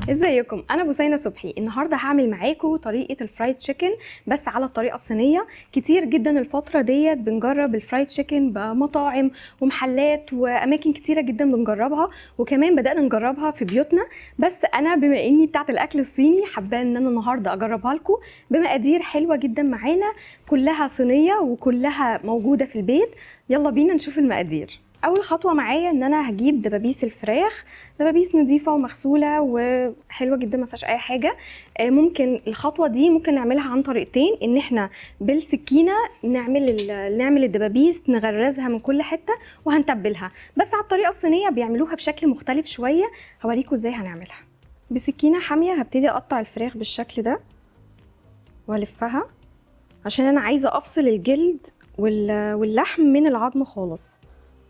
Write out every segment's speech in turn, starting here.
ازيكم انا بوسينة صبحي النهارده هعمل معاكم طريقه الفرايد تشيكن بس على الطريقه الصينيه كتير جدا الفتره ديت بنجرب الفرايد تشيكن بمطاعم ومحلات واماكن كتيره جدا بنجربها وكمان بدانا نجربها في بيوتنا بس انا بما اني بتاعه الاكل الصيني حابه ان انا النهارده اجربها لكم بمقادير حلوه جدا معانا كلها صينيه وكلها موجوده في البيت يلا بينا نشوف المقادير اول خطوه معايا ان انا هجيب دبابيس الفراخ دبابيس نظيفه ومغسوله وحلوه جدا ما فيهاش اي حاجه آه، ممكن الخطوه دي ممكن نعملها عن طريقتين ان احنا بالسكينه نعمل ال- نعمل الدبابيس نغرزها من كل حته وهنتبلها بس على الطريقه الصينيه بيعملوها بشكل مختلف شويه هوريكم ازاي هنعملها بسكينه حاميه هبتدي اقطع الفراخ بالشكل ده والفها عشان انا عايزه افصل الجلد وال- واللحم من العظم خالص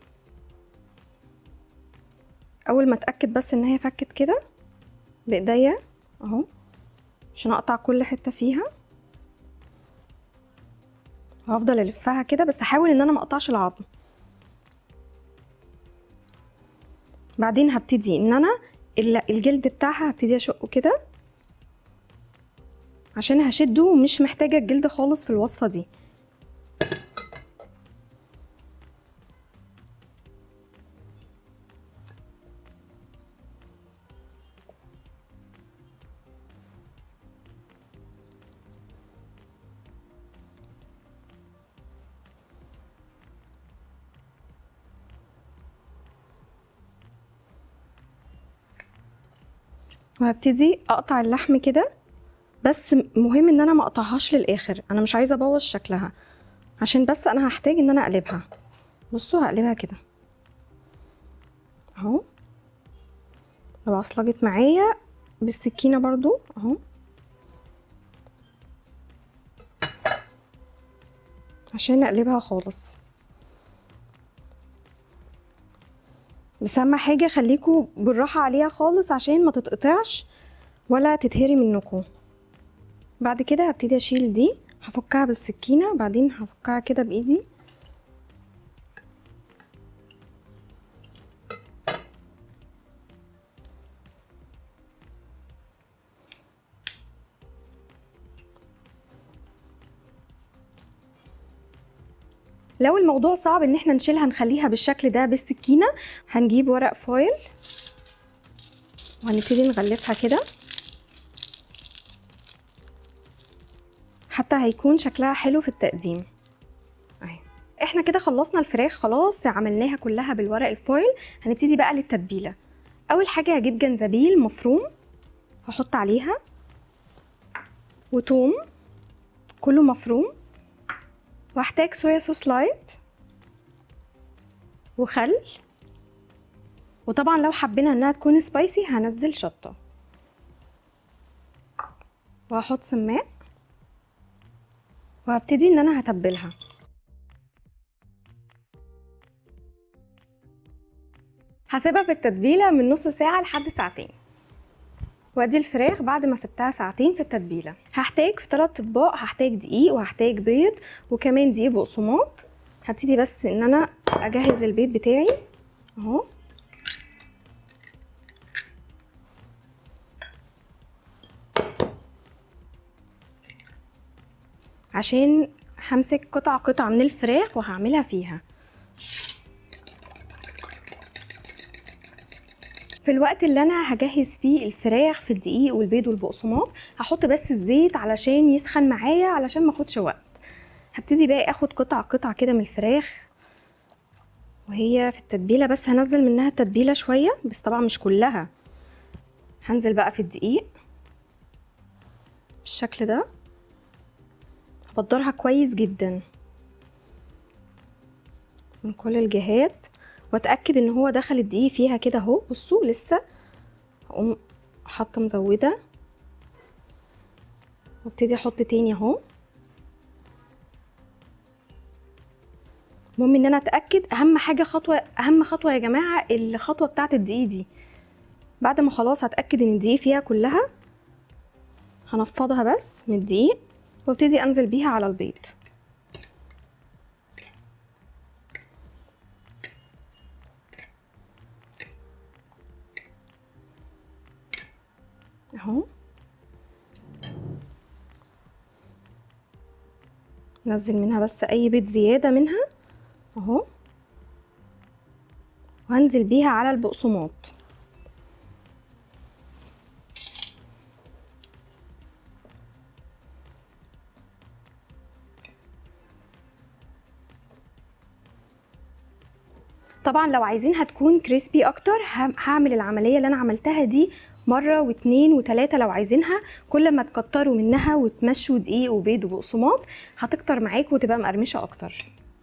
اول ما اتاكد بس ان هي فكت كده بايديا اهو عشان اقطع كل حته فيها هفضل الفها كده بس احاول ان انا ما اقطعش العظم بعدين هبتدي ان انا ال- الجلد بتاعها هبتدي اشقه كده عشان هشده ومش محتاجه الجلد خالص في الوصفه دي وهبتدي اقطع اللحم كده بس مهم ان انا ما اقطعهاش للاخر انا مش عايزه ابوظ شكلها عشان بس انا هحتاج ان انا اقلبها بصوا هقلبها كده اهو لو عصلجت معايا بالسكينه برضو اهو عشان اقلبها خالص بس اهم حاجه خليكوا بالراحه عليها خالص عشان ما تتقطعش ولا تتهري منكم بعد كده هبتدي اشيل دي هفكها بالسكينه وبعدين هفكها كده بايدي لو الموضوع صعب ان احنا نشيلها نخليها بالشكل ده بالسكينه هنجيب ورق فويل وهنبتدي نغلفها كده حتى هيكون شكلها حلو في التقديم اهي احنا كده خلصنا الفراخ خلاص عملناها كلها بالورق الفويل هنبتدي بقى للتتبيله اول حاجه هجيب جنزبيل مفروم هحط عليها وتوم كله مفروم واحتاج صويا صوص لايت وخل وطبعا لو حبينا انها تكون سبايسي هنزل شطه وهحط سماق وهبتدي ان انا هتبلها هسيبها في التتبيله من نص ساعه لحد ساعتين وادي الفراخ بعد ما سبتها ساعتين في التتبيله هحتاج في ثلاث اطباق هحتاج دقيق وهحتاج بيض وكمان دقيق بقسماط هبتدي بس ان انا اجهز البيض بتاعي اهو عشان همسك قطع قطع من الفراخ وهعملها فيها في الوقت اللي انا هجهز فيه الفراخ في الدقيق والبيض والبقسماط هحط بس الزيت علشان يسخن معايا علشان ما اخدش وقت هبتدي بقى اخد قطع قطع كده من الفراخ وهي في التتبيله بس هنزل منها التتبيله شويه بس طبعا مش كلها هنزل بقى في الدقيق بالشكل ده هبدرها كويس جدا من كل الجهات واتاكد ان هو دخل الدقيق فيها كده اهو بصوا لسه هقوم حاطه مزوده وابتدي احط تاني اهو المهم ان انا اتاكد اهم حاجه خطوه اهم خطوه يا جماعه الخطوه بتاعه الدقيق دي بعد ما خلاص هتاكد ان الدقيق فيها كلها هنفضها بس من الدقيق وابتدي انزل بيها على البيض اهو نزل منها بس اي بيض زيادة منها اهو وهنزل بيها على البقسماط طبعا لو عايزينها تكون كريسبي اكتر ه- هعمل العمليه اللي انا عملتها دي مره واتنين وتلاته لو عايزينها كل ما تكتروا منها وتمشوا دقيق وبيض وبقسماط هتكتر معاكم وتبقى مقرمشه اكتر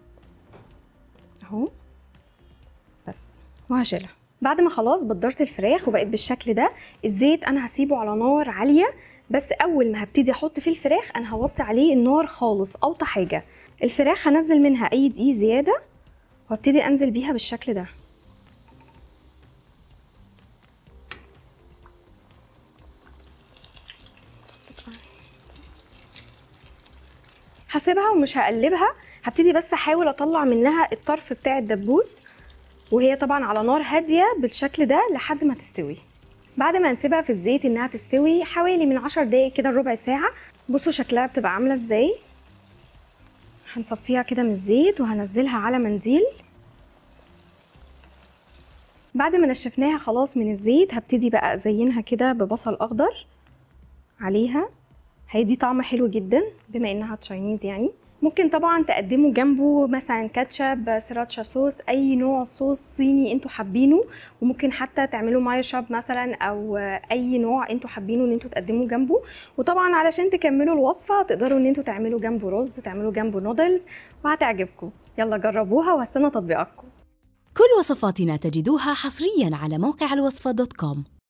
اهو بس وهشيلها بعد ما خلاص بدرت الفراخ وبقت بالشكل ده الزيت انا هسيبه على نار عاليه بس اول ما هبتدي احط فيه الفراخ انا هوطي عليه النار خالص اوطى حاجه الفراخ هنزل منها اي دقيق زياده وابتدي انزل بيها بالشكل ده هسيبها ومش هقلبها هبتدي بس احاول اطلع منها الطرف بتاع الدبوس وهي طبعا على نار هاديه بالشكل ده لحد ما تستوي بعد ما نسيبها في الزيت انها تستوي حوالي من عشر دقايق كده لربع ساعه بصوا شكلها بتبقى عامله ازاي هنصفيها كده من الزيت وهنزلها على منديل بعد ما نشفناها خلاص من الزيت هبتدي بقى ازينها كده ببصل اخضر عليها هيدي طعم حلو جدا بما انها تشاينيز يعني ممكن طبعا تقدموا جنبه مثلا كاتشب سراتشا صوص اي نوع صوص صيني انتوا حابينه وممكن حتى تعملوا مايو شوب مثلا او اي نوع انتوا حابينه ان انتوا تقدموا جنبه وطبعا علشان تكملوا الوصفه تقدروا ان انتوا تعملوا جنبه رز تعملوا جنبه نودلز وهتعجبكم يلا جربوها واستنى تطبيقاتكم كل وصفاتنا تجدوها حصريا على موقع الوصفة دوت كوم